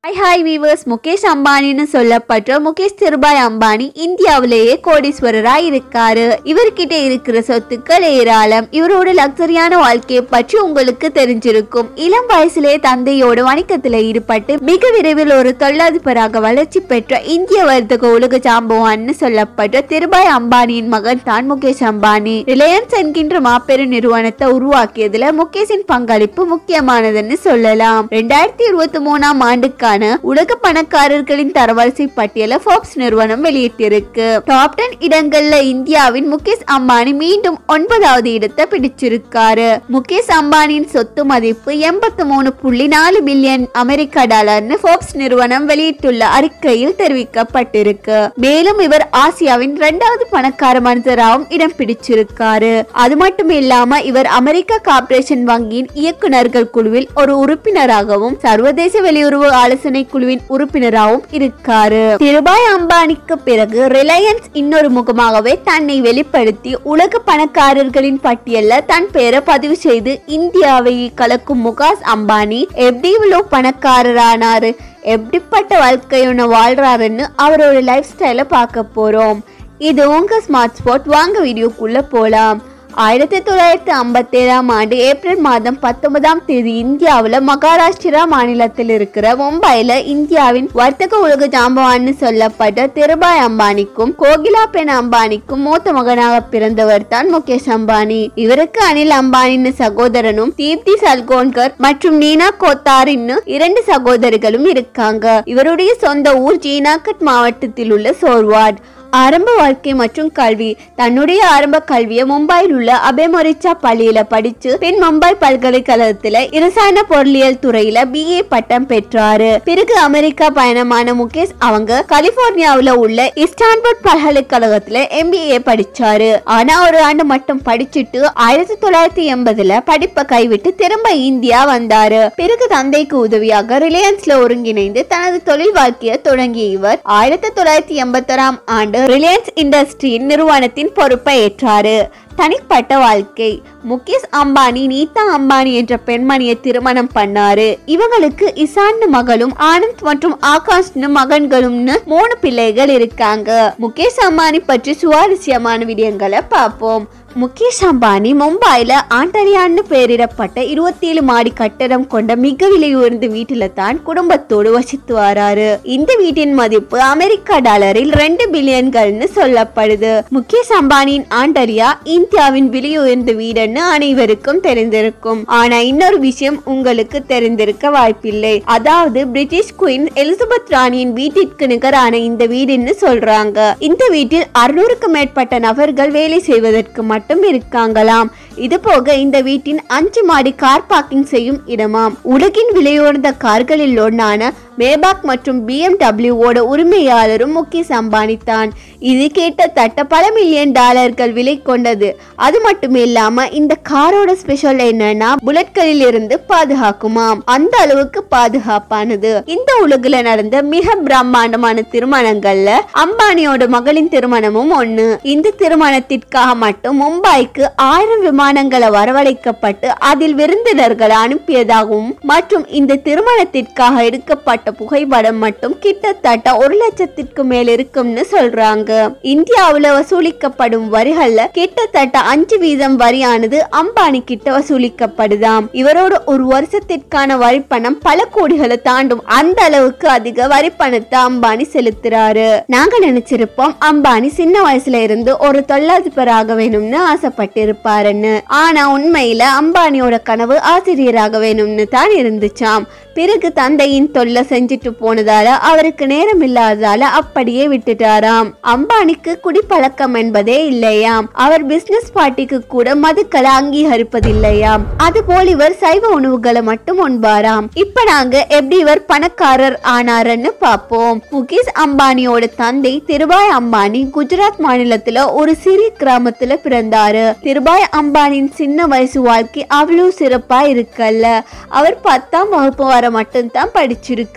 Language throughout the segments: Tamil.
ஹாய் ஹாய் வீவர்ஸ் முகேஷ் அம்பானின்னு சொல்லப்பட்ட முகேஷ் திருபாய் அம்பானி இந்தியாவிலேயே கோடீஸ்வரராய் இருக்காரு இவர்கிட்ட இருக்கிற சொத்துக்கள் ஏராளம் இவரோட லக்ஸரியான வாழ்க்கையை பற்றி உங்களுக்கு தெரிஞ்சிருக்கும் இளம் வயசுலேயே தந்தையோட வணிகத்துல ஈடுபட்டு மிக விரைவில் ஒரு தொழிலதிபராக வளர்ச்சி பெற்ற இந்திய வர்த்தக உலக ஜாம்பவான்னு சொல்லப்பட்ட திருபாய் அம்பானியின் மகன் தான் முகேஷ் அம்பானி ரிலையன்ஸ் என்கின்ற மாபெரும் நிறுவனத்தை உருவாக்கியதுல முகேஷின் பங்களிப்பு முக்கியமானதுன்னு சொல்லலாம் ரெண்டாயிரத்தி இருபத்தி மூணாம் ஆண்டுக்கான உலக பணக்காரர்களின் தரவரிசை பட்டியலை ஃபோர்ப்ஸ் நிறுவனம் வெளியிட்டிருக்கு டாப் டென் இடங்கள்ல இந்தியாவின் முகேஷ் அம்பானி மீண்டும் ஒன்பதாவது இடத்தை பிடிச்சிருக்காரு முகேஷ் அம்பானியின் சொத்து மதிப்பு எண்பத்தி மூணு புள்ளி நாலு பில்லியன் அமெரிக்க டாலர்னு ஃபோர்ப்ஸ் நிறுவனம் வெளியிட்டுள்ள அறிக்கையில் தெரிவிக்கப்பட்டிருக்கு மேலும் இவர் ஆசியாவின் இரண்டாவது பணக்கார மனிதராகவும் இடம் பிடிச்சிருக்காரு அது மட்டும் இல்லாம இவர் அமெரிக்க கார்ப்பரேஷன் வங்கியின் இயக்குனர்கள் குழுவில் ஒரு உறுப்பினராகவும் சர்வதேச வெளியுறவு ஆலோசனை குழுவின் உறுப்பினராகவும் இருக்காரு திருபாய் அம்பானிக்கு பிறகு ரிலையன்ஸ் இன்னொரு முகமாகவே தன்னை வெளிப்படுத்தி உலக பணக்காரர்களின் பட்டியல்ல தன் பெயரை பதிவு செய்து இந்தியாவை கலக்கும் முகாஸ் அம்பானி எப்படி இவ்வளவு பணக்காரரானாரு எப்படிப்பட்ட வாழ்க்கையுன வாழ்றாருன்னு அவரோட லைஃப் ஸ்டைலை பார்க்க போறோம் இது உங்க ஸ்மார்ட் ஸ்பாட் வாங்க வீடியோக்குள்ள போலாம் ஆயிரத்தி தொள்ளாயிரத்தி ஐம்பத்தி ஏழாம் ஆண்டு ஏப்ரல் மாதம் பத்தொன்பதாம் தேதி இந்தியாவில் மகாராஷ்டிரா மாநிலத்தில் இருக்கிற மும்பைல இந்தியாவின் வர்த்தக உலக ஜாம்பவான்னு சொல்லப்பட்ட திருபாய் அம்பானிக்கும் கோகிலா பெண் அம்பானிக்கும் மூத்த மகனாக பிறந்தவர் தான் முகேஷ் அம்பானி இவருக்கு அனில் அம்பானின்னு சகோதரனும் தீப்தி சல்கோன்கர் மற்றும் நீனா கோத்தாரின்னு இரண்டு சகோதரிகளும் இருக்காங்க இவருடைய சொந்த ஊர் ஜீனாகட் மாவட்டத்தில் உள்ள சோர்வாட் ஆரம்ப வாழ்க்கை மற்றும் கல்வி தன்னுடைய ஆரம்ப கல்வியை மும்பையில் உள்ள அபேமொரிச்சா பள்ளியில படிச்சு பின் மும்பை பல்கலைக்கழகத்துல இரசாயன பொருளியல் துறையில பிஏ பட்டம் பெற்றாரு பிறகு அமெரிக்கா பயணமான முகேஷ் அவங்க கலிபோர்னியாவுல உள்ள இஸ்டான்புட் பல்கலைக்கழகத்துல எம்பிஏ படிச்சாரு ஆனா ஒரு ஆண்டு மட்டும் படிச்சுட்டு ஆயிரத்தி தொள்ளாயிரத்தி எண்பதுல படிப்பை கைவிட்டு திரும்ப இந்தியா வந்தாரு பிறகு தந்தைக்கு உதவியாக ரிலையன்ஸ்ல ஒருங்கிணைந்து தனது தொழில் வாழ்க்கையை தொடங்கிய இவர் ஆயிரத்தி தொள்ளாயிரத்தி எண்பத்தொராம் ஆண்டு ரிலையன்ஸ் இண்டஸ்ட்ரியின் நிறுவனத்தின் பொறுப்பை ஏற்றாரு தனிப்பட்ட வாழ்க்கை முகேஷ் அம்பானி நீதா அம்பானி என்ற பெண்மணியை திருமணம் பண்ணாரு இவங்களுக்கு இசான்னு மகளும் ஆனந்த் மற்றும் ஆகாஷ்னு மகன்களும்னு மூணு பிள்ளைகள் இருக்காங்க முகேஷ் அம்பானி பற்றி சுவாரஸ்யமான விடயங்களை பார்ப்போம் முகேஷ் அம்பானி மும்பைல ஆண்டரியான்னு பெயரிடப்பட்ட இருபத்தி ஏழு மாடி கட்டடம் கொண்ட மிக விலை உயர்ந்த வீட்டுல தான் குடும்பத்தோடு வசித்து வராரு இந்த வீட்டின் மதிப்பு அமெரிக்க டாலரில் ரெண்டு பில்லியன்கள்னு சொல்லப்படுது முகேஷ் அம்பானியின் ஆண்டரியா இந்தியாவின் விலை உயர்ந்த வீடுன்னு அனைவருக்கும் தெரிந்திருக்கும் ஆனா இன்னொரு விஷயம் உங்களுக்கு தெரிந்திருக்க வாய்ப்பில்லை அதாவது பிரிட்டிஷ் குயின் எலிசபெத் ராணியின் வீட்டிற்கு நிகரான இந்த வீடுன்னு சொல்றாங்க இந்த வீட்டில் அறுநூறுக்கு மேற்பட்ட நபர்கள் வேலை செய்வதற்கு மட்டும் இருக்காங்களாம் இது போக இந்த வீட்டின் அஞ்சு மாடி கார் பார்க்கிங் செய்யும் இடமாம் உலகின் விலையுயர்ந்த கார்களில் ஒன்றான மேபாக் மற்றும் பிஎம்டபிள்யூவோட உரிமையாளரும் முகேஷ் அம்பானி தான் இது கிட்டத்தட்ட பல மில்லியன் டாலர்கள் விலை கொண்டது அது மட்டும் இல்லாம இந்த காரோட ஸ்பெஷல் என்னன்னா புல்லட்களில் இருந்து பாதுகாக்குமாம் அந்த அளவுக்கு பாதுகாப்பானது இந்த உலகில நடந்த மிக பிரம்மாண்டமான திருமணங்கள்ல அம்பானியோட மகளின் திருமணமும் ஒண்ணு இந்த திருமணத்திற்காக மட்டும் மும்பைக்கு ஆயிரம் விமானங்களை வரவழைக்கப்பட்டு அதில் விருந்தினர்களை அனுப்பியதாகவும் மற்றும் இந்த திருமணத்திற்காக எடுக்கப்பட்ட புகைப்படம் மட்டும் கிட்டத்தட்ட ஒரு லட்சத்திற்கு மேல் இருக்கும்னு சொல்றாங்க இந்தியாவுல வசூலிக்கப்படும் வரிகள்ல கிட்டத்தட்ட அஞ்சு வீதம் வரியானது அம்பானி கிட்ட வசூலிக்கப்படுதாம் இவரோட ஒரு வருஷத்திற்கான வரி பணம் பல கோடிகளை தாண்டும் அந்த அளவுக்கு அதிக வரி பணத்தை அம்பானி செலுத்துறாரு நாங்க நினைச்சிருப்போம் அம்பானி சின்ன வயசுல இருந்து ஒரு தொழிலதிபராக வேணும்னு ஆசைப்பட்டிருப்பாருன்னு ஆனா உண்மையில அம்பானியோட கனவு ஆசிரியராக வேணும்னு தான் இருந்துச்சாம் பிறகு தந்தையின் தொல்லை செஞ்சுட்டு போனதால அவருக்கு நேரம் இல்லாததால அப்படியே விட்டுட்டாராம் அம்பானிக்கு குடிப்பழக்கம் என்பதே இல்லையாம் அவர் பிசினஸ் பார்ட்டிக்கு கூட மதுக்களை அங்கீகரிப்பதில்லையாம் அதுபோல் இவர் சைவ உணவுகளை மட்டும் உண்பாராம் இப்ப நாங்க எப்படி இவர் பணக்காரர் ஆனாருன்னு பார்ப்போம் முகேஷ் அம்பானியோட தந்தை திருபாய் அம்பானி குஜராத் மாநிலத்துல ஒரு சிறிய கிராமத்துல பிறந்தாரு திருபாய் அம்பானியின் சின்ன வயசு வாழ்க்கை அவ்வளவு சிறப்பா இருக்கல்ல அவர் பத்தாம் வகுப்பு வர மட்டும்தான் படிச்சிருக்காரு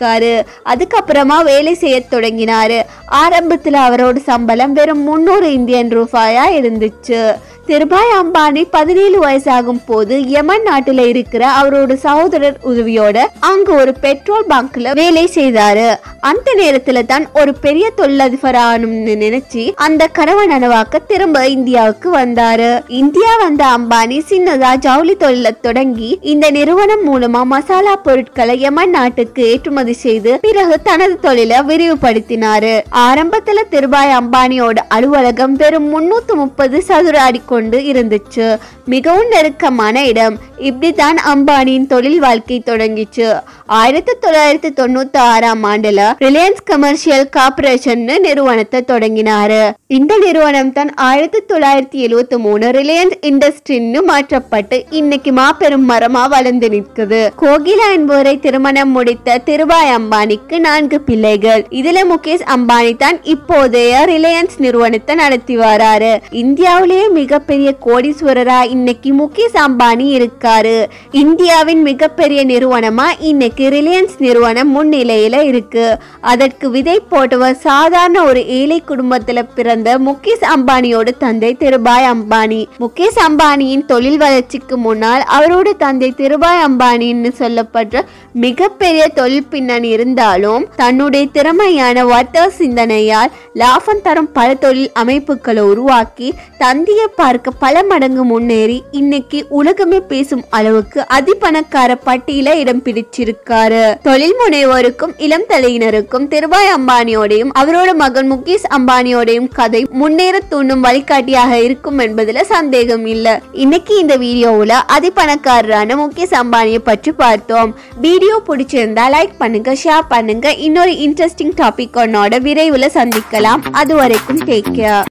இருக்காரு அதுக்கப்புறமா வேலை செய்ய தொடங்கினாரு ஆரம்பத்துல அவரோட சம்பளம் வெறும் முந்நூறு இந்தியன் ரூபாயா இருந்துச்சு திருபாய் அம்பானி பதினேழு வயசாகும் போது யமன் நாட்டுல இருக்கிற அவரோட சகோதரர் உதவியோட அங்க ஒரு பெட்ரோல் பங்க்ல வேலை செய்தாரு அந்த நேரத்துல தான் ஒரு பெரிய தொழிலதிபர் ஆகணும்னு நினைச்சு அந்த கனவை நனவாக்க திரும்ப இந்தியாவுக்கு வந்தாரு இந்தியா வந்த அம்பானி சின்னதா ஜவுளி தொழிலை தொடங்கி இந்த நிறுவனம் மூலமா மசாலா பொருட்களை யமன் நாட்டுக்கு ஏற்றுமதி செய்து பிறகு தனது தொழிலை விரிவுபடுத்தினாரு ஆரம்பத்துல திருபாய் அம்பானியோட அலுவலகம் வெறும் முன்னூத்தி முப்பது சதுர அடி கொண்டு இருந்துச்சு மிகவும் நெருக்கமான இடம் இப்படித்தான் அம்பானியின் தொழில் வாழ்க்கை தொடங்கிச்சு ஆயிரத்தி தொள்ளாயிரத்தி தொண்ணூத்தி ஆறாம் ஆண்டுல ரிலையன்ஸ் கமர்ஷியல் கார்பரேஷன் நிறுவனத்தை தொடங்கினாரு இந்த நிறுவனம் தான் ஆயிரத்தி தொள்ளாயிரத்தி எழுவத்தி மூணு ரிலையன்ஸ் இண்டஸ்ட்ரின்னு மாற்றப்பட்டு இன்னைக்கு மாபெரும் மரமா வளர்ந்து நிற்குது கோகிலா என்பவரை திருமணம் முடித்த திருபாய் அம்பானிக்கு நான்கு பிள்ளைகள் இதுல முகேஷ் அம்பானி தான் இப்போதைய ரிலையன்ஸ் நிறுவனத்தை நடத்தி வராரு இந்தியாவிலேயே மிகப்பெரிய கோடீஸ்வரரா இன்னைக்கு முகேஷ் அம்பானி இருக்காரு இந்தியாவின் மிகப்பெரிய நிறுவனமா இன்னைக்கு ரிலையன்ஸ் நிறுவனம் முன்னிலையில இருக்கு அதற்கு விதை போட்டவர் சாதாரண ஒரு ஏழை குடும்பத்துல பிறந்த முகேஷ் அம்பானியோட தந்தை திருபாய் அம்பானி முகேஷ் அம்பானியின் தொழில் வளர்ச்சிக்கு முன்னால் அவரோட தந்தை திருபாய் அம்பானின்னு சொல்லப்படுற மிகப்பெரிய தொழில் பின்னணி இருந்தாலும் தன்னுடைய திறமையான வர்த்தக சிந்தனையால் லாபம் தரும் பல தொழில் அமைப்புகளை உருவாக்கி தந்தையை பார்க்க பல மடங்கு முன்னேறி இன்னைக்கு உலகமே பேசும் அளவுக்கு அதிபணக்கார பட்டியல இடம் பிடிச்சிருக்காரு தொழில் முனைவோருக்கும் இளம் தலையினருக்கும் திருபாய் அம்பானியோடையும் அவரோட மகன் முகேஷ் அம்பானியோடையும் கதை முன்னேற தூண்டும் வழிகாட்டியாக இருக்கும் என்பதுல சந்தேகம் இல்ல இன்னைக்கு இந்த வீடியோவுல அதிபணக்காரரான முகேஷ் அம்பானியை பற்றி பார்த்தோம் வீடியோ பிடிச்சிருந்தா லைக் பண்ணுங்க ஷேர் பண்ணுங்க இன்னொரு இன்ட்ரெஸ்டிங் டாபிக் ஒன்னோட விரைவில் சந்திக்கலாம் அது வரைக்கும் டேக் கேர்